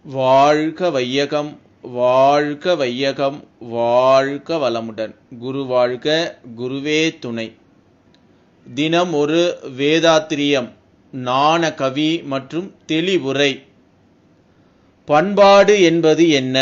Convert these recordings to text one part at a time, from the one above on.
வாழ்க வையகம் வாழ்க வையகம் வாழ்க வளமுடன் குரு வாழ்க குருவே துணை தினம் ஒரு வேதாத்திரியம் நாண கவி மற்றும் தெளிவுரை பண்பாடு என்பது என்ன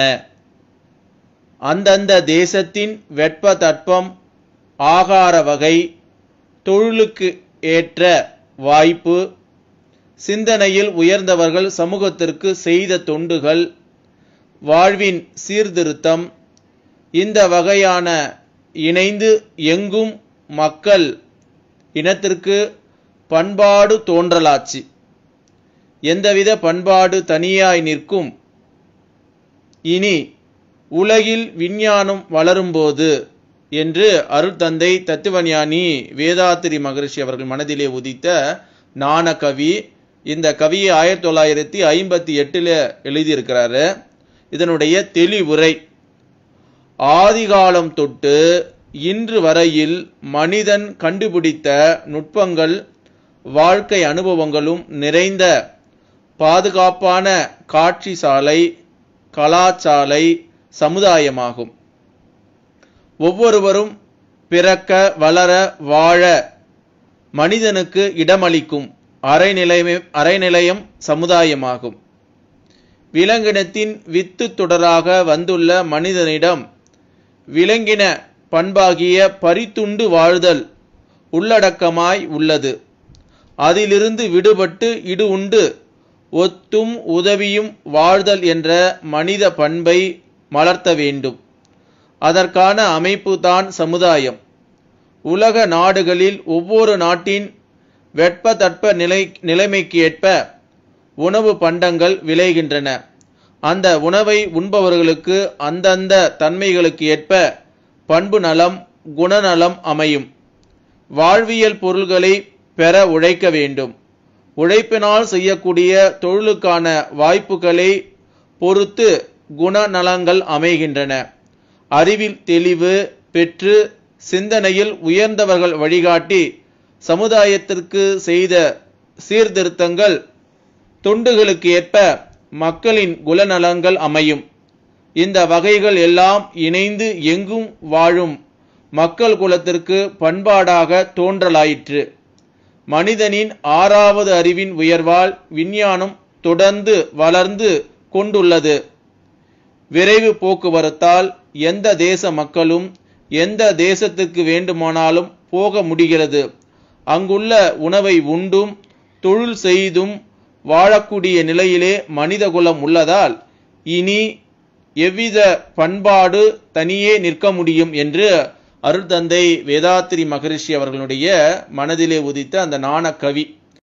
அந்தந்த தேசத்தின் வெப்ப தட்பம் ஆகார வகை தொழிலுக்கு ஏற்ற வாய்ப்பு சிந்தனையில் உயர்ந்தவர்கள் சமூகத்திற்கு செய்த தொண்டுகள் வாழ்வின் சீர்திருத்தம் இந்த வகையான இணைந்து எங்கும் மக்கள் இனத்திற்கு பண்பாடு தோன்றலாச்சு எந்தவித பண்பாடு தனியாய் நிற்கும் இனி உலகில் விஞ்ஞானம் வளரும்போது என்று அருள்தந்தை தத்துவஞானி வேதாத்திரி மகரிஷி அவர்கள் மனதிலே உதித்த நாண கவி இந்த கவியை ஆயிரத்தி தொள்ளாயிரத்தி ஐம்பத்தி எட்டுல எழுதியிருக்கிறாரு இதனுடைய தெளிவுரை ஆதிகாலம் தொட்டு இன்று வரையில் மனிதன் கண்டுபிடித்த நுட்பங்கள் வாழ்க்கை அனுபவங்களும் நிறைந்த பாதுகாப்பான காட்சி சாலை கலாச்சாலை சமுதாயமாகும் ஒவ்வொருவரும் பிறக்க வளர வாழ மனிதனுக்கு இடமளிக்கும் அரைநிலையம் அரைநிலையம் சமுதாயமாகும் விலங்கினத்தின் வித்து தொடராக வந்துள்ள மனிதனிடம் விலங்கின பண்பாகிய பரித்துண்டு வாழ்தல் உள்ளடக்கமாய் உள்ளது அதிலிருந்து விடுபட்டு இடு உண்டு ஒத்தும் உதவியும் வாழ்தல் என்ற மனித பண்பை மலர்த்த வேண்டும் அதற்கான அமைப்புதான் சமுதாயம் உலக நாடுகளில் ஒவ்வொரு நாட்டின் வெப்ப தட்ப நிலை நிலைமைக்கு ஏற்ப உணவு பண்டங்கள் விளைகின்றன அந்த உணவை உண்பவர்களுக்கு அந்தந்த தன்மைகளுக்கு ஏற்ப பண்பு நலம் குணநலம் அமையும் வாழ்வியல் பொருள்களை பெற உழைக்க வேண்டும் உழைப்பினால் செய்யக்கூடிய தொழிலுக்கான வாய்ப்புகளை பொறுத்து குணநலங்கள் அமைகின்றன அறிவில் தெளிவு பெற்று சிந்தனையில் உயர்ந்தவர்கள் வழிகாட்டி சமுதாயத்திற்கு செய்த சீர்திருத்தங்கள் தொண்டுகளுக்கு ஏற்ப மக்களின் குலநலங்கள் அமையும் இந்த வகைகள் எல்லாம் இணைந்து எங்கும் வாழும் மக்கள் குலத்திற்கு பண்பாடாக தோன்றலாயிற்று மனிதனின் ஆறாவது அறிவின் உயர்வால் விஞ்ஞானம் தொடர்ந்து வளர்ந்து கொண்டுள்ளது விரைவு போக்குவரத்தால் எந்த தேச மக்களும் எந்த தேசத்துக்கு வேண்டுமானாலும் போக முடிகிறது அங்குள்ள உணவை உண்டும் தொழில் செய்தும் வாழக்கூடிய நிலையிலே மனிதகுலம் உள்ளதால் இனி எவ்வித பண்பாடு தனியே நிற்க முடியும் என்று அருள்தந்தை வேதாத்திரி மகரிஷி அவர்களுடைய மனதிலே உதித்த அந்த நாண கவி